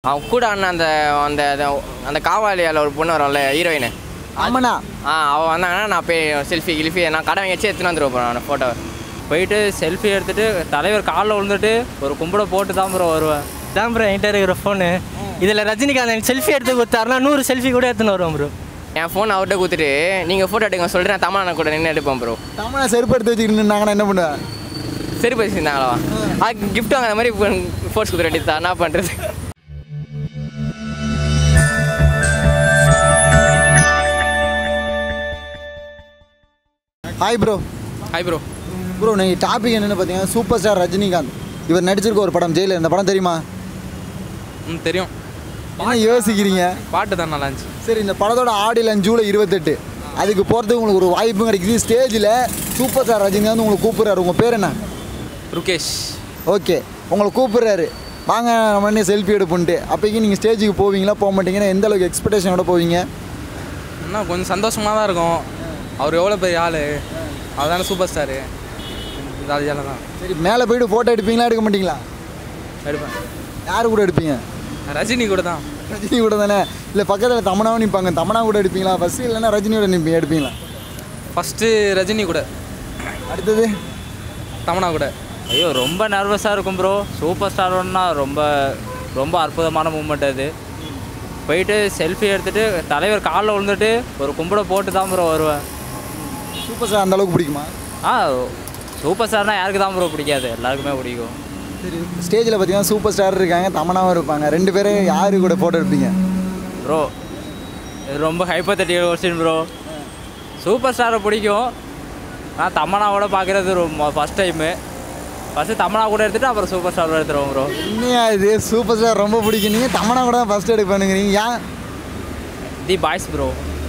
அவன் கூட அண்ணன் அந்த அந்த அந்த- அந்த காவாலியால் ஒரு பொண்ணு வரும்ல ஹீரோயின் ஆமாண்ணா ஆ அவள் வந்தாங்கன்னா நான் போய் செல்ஃபி கில்ஃபி நான் கடை வச்சு எடுத்துன்னு வந்துருவேன் bro நான் ஃபோட்டோ போயிட்டு செல்ஃபி எடுத்துட்டு தலைவர் காலில் விழுந்துட்டு ஒரு கும்பிட போட்டு தான் ப்ரோ வருவேன் தான் ப்ரோ என்கிட்ட இருக்கிற ஃபோனு இதில் ரஜினிகாந்த் செல்ஃபி எடுத்து கொடுத்தாருன்னா நூறு செல்ஃபி கூட எடுத்துன்னு வருவோம் ப்ரோ என் ஃபோன் அவர்கிட்ட கொடுத்துட்டு நீங்கள் ஃபோட்டோ எடுக்க சொல்லிட்டு நான் தமிழ் கூட நின்று எடுப்பேன் ப்ரோ தமிழை செருப்பு எடுத்து வச்சுக்கிட்டு நின்னாங்கன்னா என்ன பண்ணுவேன் சரி பேசியிருந்தாங்களா அது கிஃப்ட் வாங்குற மாதிரி ஃபோர்ஸ் கொடுத்துட வேண்டியது என்ன பண்ணுறது hi bro hi bro bro நீங்கள் டாபிக் என்னென்னு பார்த்தீங்கன்னா சூப்பர் ஸ்டார் ரஜினிகாந்த் இவர் நடிச்சிருக்க ஒரு படம் ஜெயிலர் இந்த படம் தெரியுமா ம் தெரியும் என்ன யோசிக்கிறீங்க பாட்டு தான் நல்லா இருந்துச்சு சரி இந்த படத்தோட ஆடியில் ஜூலை இருபத்தெட்டு அதுக்கு போகிறதுக்கு உங்களுக்கு ஒரு வாய்ப்பு கிடைக்குது ஸ்டேஜில் சூப்பர் ஸ்டார் ரஜினிகாந்த் உங்களை கூப்பிட்றாரு உங்கள் பேர் என்ன ருகேஷ் ஓகே உங்களை கூப்பிட்றாரு வாங்க நம்ம என்ன செல்ஃபி எடுப்புன்ட்டு அப்போக்கி நீங்கள் ஸ்டேஜுக்கு போவீங்களா போக மாட்டீங்கன்னா எந்த அளவுக்கு எக்ஸ்பெக்டேஷனோட போவீங்க இன்னும் கொஞ்சம் சந்தோஷமாக தான் இருக்கும் அவர் எவ்வளோ பெரிய ஆள் அதுதானே சூப்பர் ஸ்டாரு ஜாலியாக தான் சரி மேலே போயிட்டு ஃபோட்டோ எடுப்பீங்களா எடுக்க மாட்டீங்களா எடுப்பேன் யார் கூட எடுப்பீங்க ரஜினி கூட தான் ரஜினி கூட தானே இல்லை பக்கத்தில் தமனாவும் நிற்பாங்க தமனா கூட எடுப்பீங்களா ஃபஸ்ட்டு இல்லைன்னா ரஜினியோட நிற்பீங்க எடுப்பீங்களா ஃபஸ்ட்டு ரஜினி கூட அடுத்தது தமனா கூட ஐயோ ரொம்ப நர்வஸாக இருக்கும் ப்ரோ சூப்பர் ஸ்டார்னா ரொம்ப ரொம்ப அற்புதமான மூமெண்ட் அது போயிட்டு செல்ஃபி எடுத்துட்டு தலைவர் காலில் விழுந்துட்டு ஒரு கும்பிட போட்டு தான் ப்ரோ வருவேன் சூப்பர் ஸ்டார் அந்த அளவுக்கு பிடிக்குமா ஆ சூப்பர் ஸ்டார்னா யாருக்கு தான் ப்ரோ பிடிக்காது எல்லாருக்குமே பிடிக்கும் சரி ஸ்டேஜில் பார்த்தீங்கன்னா சூப்பர் ஸ்டார் இருக்காங்க தமனாவும் இருப்பாங்க ரெண்டு பேரும் யாரு கூட ஃபோட்டோ எடுப்பீங்க ப்ரோ இது ரொம்ப ஹைப்பத்தட்டிக்கல் கொஸ்டின் ப்ரோ சூப்பர் ஸ்டாரை பிடிக்கும் நான் தமனாவோட பார்க்குறது ரொம்ப ஃபஸ்ட் டைமு ஃபஸ்ட்டு தமனா கூட எடுத்துட்டு அப்புறம் சூப்பர் ஸ்டாரோட எடுத்துருவோம் ப்ரோ உண்மையா இது சூப்பர் ஸ்டார் ரொம்ப பிடிக்கும் நீங்கள் தமனா கூட தான் ஃபஸ்ட் எடுப்பானுங்கிறீங்க ஏன் the boys bro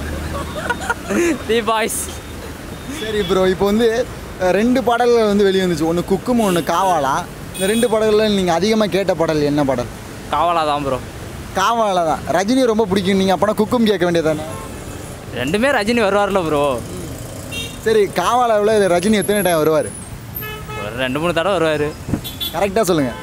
the boys சரி ப்ரோ இப்போ வந்து அஹ், ரெண்டு பாடல்கள் வந்து வெளியே வந்துச்சு ஒன்று குக்கும் ஒன்று காவாலா இந்த ரெண்டு பாடல்களில் நீங்கள் அதிகமாக கேட்ட பாடல் என்ன பாடல் காவலா தான் ப்ரோ காவாலா தான் ரஜினி ரொம்ப பிடிக்கும் நீங்கள் அப்போனா குக்கும் கேட்க வேண்டியதானே ரெண்டுமே ரஜினி வருவார்ல ப்ரோ சரி காவாலாவில் ரஜினி எத்தனை டைம் வருவார் ஒரு ரெண்டு மூணு தடவை வருவார் கரெக்டாக சொல்லுங்கள்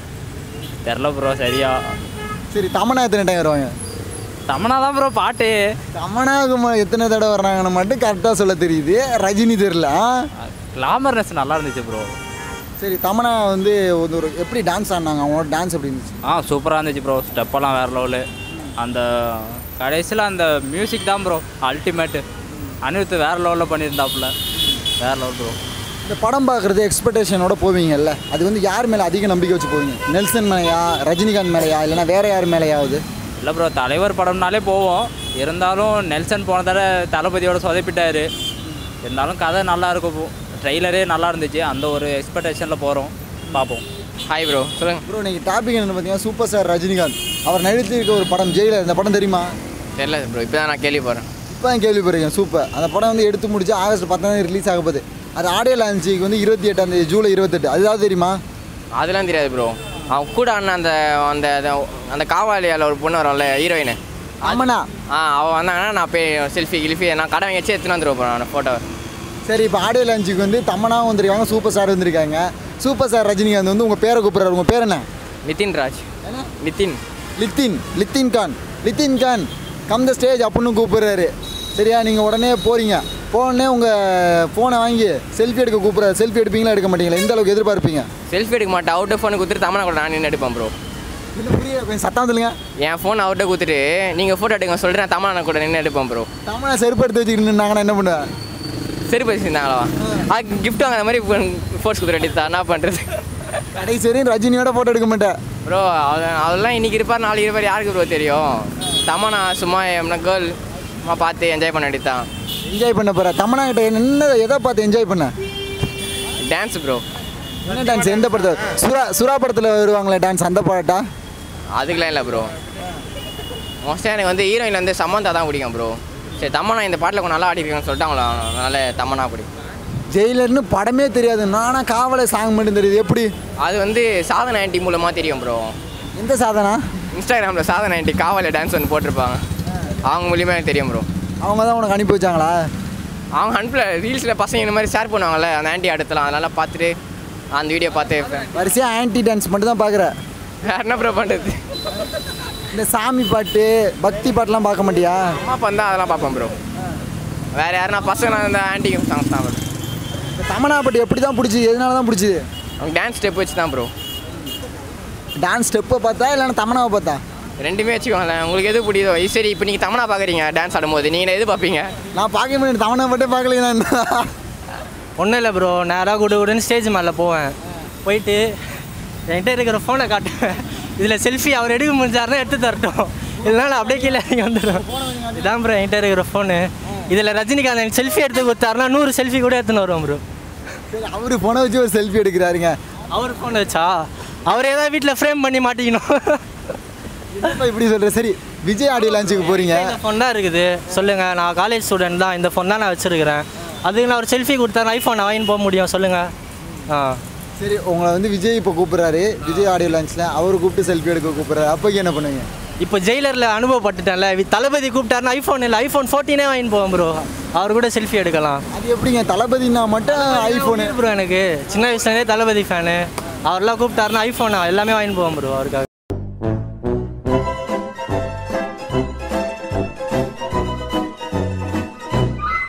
தெரில ப்ரோ சரியா சரி தமனா எத்தனை டைம் வருவாங்க தமனா தான் ப்ரோ பாட்டு தமனாவுக்கு எத்தனை தடவை வர்றாங்கன்னு மட்டும் கரெக்டாக சொல்ல தெரியுது ரஜினி தெரில ஆ? கிளாமர்னஸ் நல்லா இருந்துச்சு ப்ரோ சரி தமனா வந்து ஒரு ஒரு எப்படி டான்ஸ் ஆடினாங்க அவங்களோட டான்ஸ் எப்படி இருந்துச்சு ஆ சூப்பராக இருந்துச்சு ப்ரோ ஸ்டெப்பெல்லாம் வேறு லெவலு அந்த கடைசியில் அந்த மியூசிக் தான் ப்ரோ அல்டிமேட்டு அனிருத் வேறு லெவலில் பண்ணியிருந்தாப்புல வேறு லெவல் ப்ரோ இந்த படம் பார்க்குறது எக்ஸ்பெக்டேஷனோட போவீங்கல்ல அது வந்து யார் மேலே அதிக நம்பிக்கை வச்சு போவீங்க நெல்சன் மேலேயா ரஜினிகாந்த் மேலேயா இல்லைன்னா வேற யார் மேலேயாவது இல்லை ப்ரோ தலைவர் படம்னாலே போவோம் இருந்தாலும் நெல்சன் போன தடவை தளபதியோட சொதப்பிட்டாரு இருந்தாலும் கதை நல்லா இருக்கும் ட்ரெய்லரே நல்லா இருந்துச்சு அந்த ஒரு எக்ஸ்பெக்டேஷனில் போகிறோம் பார்ப்போம் ஹாய் ப்ரோ சொல்லுங்க ப்ரோ நீங்கள் டாபிக் என்ன பார்த்தீங்கன்னா சூப்பர் ஸ்டார் ரஜினிகாந்த் அவர் நடித்திருக்க ஒரு படம் ஜெயிலர் இந்த படம் தெரியுமா தெரியல ப்ரோ இப்போ தான் நான் கேள்விப்படுறேன் இப்போ தான் கேள்விப்படுறீங்க சூப்பர் அந்த படம் வந்து எடுத்து முடிச்சு ஆகஸ்ட் பத்தாம் ரிலீஸ் ஆக போகுது அது ஆடியோ லான்ச்சுக்கு வந்து இருபத்தி எட்டாம் தேதி ஜூலை இருபத்தெட்டு அதுதான் தெரியுமா அதெல்லாம் தெரியாது ப்ரோ அவன் கூட அண்ணன் அந்த அந்த அந்த- அந்த காவாலியால் ஒரு பொண்ணு வரும்ல ஹீரோயின் ஆமாண்ணா ஆ அவள் வந்தாங்கன்னா நான் போய் செல்ஃபி கில்ஃபி நான் கடை வச்சு எடுத்துன்னு வந்துருவேன் bro நான் ஃபோட்டோ சரி இப்போ ஆடியோ லான்ச்சுக்கு வந்து தமனாவும் வந்திருக்காங்க சூப்பர் ஸ்டார் வந்திருக்காங்க சூப்பர் ஸ்டார் ரஜினிகாந்த் வந்து உங்கள் பேரை கூப்பிட்றாரு உங்கள் பேர் என்ன Nithin Raj Nithin Lithin Lithin Khan Lithin Khan come the stage அப்படின்னு கூப்பிடுறாரு சரியா நீங்கள் உடனே போகிறீங்க போனே உங்கள் ஃபோனை வாங்கி செல்ஃபி எடுக்க கூப்பிட்றாரு செல்ஃபி எடுப்பீங்களா எடுக்க மாட்டீங்களா எந்த அளவுக்கு எதிர்பார்ப்பீங்க செல்ஃபி எடுக்க மாட்டேன் அவர்கிட்ட ஃபோனை கொடுத்துட்டு தமிழ் கூட நான் நின்று எடுப்பேன் ப்ரோ இல்லை புரியல கொஞ்சம் சத்தம் சொல்லுங்க என் ஃபோன் அவர்கிட்ட கொடுத்துட்டு நீங்கள் ஃபோட்டோ எடுக்க சொல்லிட்டு நான் தமிழ் கூட நின்று எடுப்பேன் ப்ரோ தமிழை செருப்பு எடுத்து வச்சுக்கிட்டு நின்னாங்கன்னா என்ன பண்ணுவேன் சரி பேசியிருந்தாங்களா அது கிஃப்ட் வாங்குற மாதிரி ஃபோர்ஸ் கொடுத்துட வேண்டியது என்ன பண்ணுறது கடைசி வரையும் ரஜினியோட ஃபோட்டோ எடுக்க மாட்டேன் ப்ரோ அதெல்லாம் இன்னைக்கு இருப்பார் நாளைக்கு இருப்பார் யாருக்கு ப்ரோ தெரியும் தமனா சும்மா எம்னா கேர்ள் சும்மா பார்த்து என்ஜாய் பண்ண வேண்டியது தான் என்ஜாய் பண்ண போகிற தமனா கிட்ட என்ன எதை பார்த்து என்ஜாய் பண்ண டான்ஸ் ப்ரோ என்ன டான்ஸ் எந்த படத்தில் சுறா சுறா படத்தில் வருவாங்களே டான்ஸ் அந்த பாட்டா அதுக்கெலாம் இல்லை ப்ரோ மோஸ்ட்டாக எனக்கு வந்து ஹீரோயின் வந்து சமந்தா தான் பிடிக்கும் ப்ரோ சரி தமனா இந்த பாட்டில் கொஞ்சம் நல்லா ஆடிருக்கேன்னு சொல்லிட்டாங்களா அதனால தமனா பிடிக்கும் ஜெயிலர்னு படமே தெரியாது நானா காவலை சாங் மட்டும் தெரியுது எப்படி அது வந்து சாதனை ஆண்டி மூலமாக தெரியும் ப்ரோ எந்த சாதனா இன்ஸ்டாகிராமில் சாதனை ஆண்டி காவலில் டான்ஸ் ஒன்று போட்டிருப்பாங்க அவங்க மூலியமாக எனக்கு தெரியும் ப்ரோ அவங்க தான் உனக்கு அனுப்பி வச்சாங்களா அவங்க அனுப்பல ரீல்ஸில் பசங்க இந்த மாதிரி ஷேர் பண்ணுவாங்கல்ல அந்த ஆண்டி அடுத்தலாம் அதனால் பார்த்துட்டு அந்த வீடியோ பார்த்து வரிசையாக ஆன்டி டான்ஸ் மட்டும் தான் பார்க்குற வேறு என்ன ப்ரோ பண்ணுறது இந்த சாமி பாட்டு பக்தி பாட்டுலாம் பார்க்க மாட்டியா அம்மா அப்பா இருந்தால் அதெல்லாம் பார்ப்பேன் ப்ரோ வேறு யாருன்னா பசங்க இந்த ஆன்டி சாங்ஸ் தான் ப்ரோ இந்த தமனா பாட்டு எப்படி தான் பிடிச்சிது எதனால தான் பிடிச்சிது அவங்க டான்ஸ் ஸ்டெப் வச்சு தான் ப்ரோ டான்ஸ் ஸ்டெப்பை பார்த்தா இல்லைன்னா தமனாவை பார்த்தா ரெண்டுமே வச்சுக்கோங்களேன் உங்களுக்கு எது பிடிக்குதோ இது சரி இப்போ நீங்கள் தமனா பார்க்குறீங்க டான்ஸ் ஆடும்போது நீங்கள் எது பார்ப்பீங்க நான் பார்க்க முடியும் தமனா பாட்டே பார்க்கலையா ஒன்றும் இல்லை ப்ரோ நேராக குடு குடுன்னு ஸ்டேஜ் மேலே போவேன் போயிட்டு என்கிட்ட இருக்கிற ஃபோனை காட்டுவேன் இதில் செல்ஃபி அவர் எடுக்க முடிஞ்சாருன்னா எடுத்து தரட்டும் இல்லைனா நான் அப்படியே கீழே இறங்கி வந்துடும் இதான் ப்ரோ என்கிட்ட இருக்கிற ஃபோனு இதில் ரஜினிகாந்த் எனக்கு செல்ஃபி எடுத்து கொடுத்தாருன்னா நூறு செல்ஃபி கூட எடுத்துன்னு வருவோம் ப்ரோ சரி அவரு ஃபோனை வச்சு ஒரு செல்ஃபி எடுக்கிறாருங்க அவர் ஃபோன் வச்சா அவரே தான் வீட்டில் ஃப்ரேம் பண்ணி மாட்டிக்கணும் என்னப்பா இப்படி சொல்கிற சரி விஜய் ஆடியோ லான்ச்சுக்கு போகிறீங்க இந்த ஃபோன் தான் இருக்குது சொல்லுங்கள் நான் காலேஜ் ஸ்டூடெண்ட் தான் இந்த ஃபோன் தான் நான் வச்சுருக்கிறேன் அதுக்கு நான் ஒரு செல்ஃபி கொடுத்தா ஐஃபோன் வாங்கின்னு போக முடியும் சொல்லுங்கள் ஆ சரி உங்களை வந்து விஜய் இப்போ கூப்பிட்றாரு விஜய் ஆடியோ லான்ச்சில் அவர் கூப்பிட்டு செல்ஃபி எடுக்க கூப்பிட்றாரு அப்போக்கு என்ன பண்ணுவீங்க இப்போ ஜெயிலரில் அனுபவப்பட்டுட்டேன்ல வி- தளபதி கூப்பிட்டாருன்னா ஐஃபோன் இல்லை ஐஃபோன் ஃபோர்டீனே வாங்கின்னு போவோம் ப்ரோ அவர் கூட செல்ஃபி எடுக்கலாம் அது எப்படிங்க தளபதினா மட்டும் ஐஃபோனு ப்ரோ எனக்கு சின்ன வயசுலேருந்தே தளபதி ஃபேனு அவர்லாம் கூப்பிட்டாருன்னா ஐஃபோன் எல்லாமே வாங்கின்னு போவோம் ப்ரோ அவருக்காக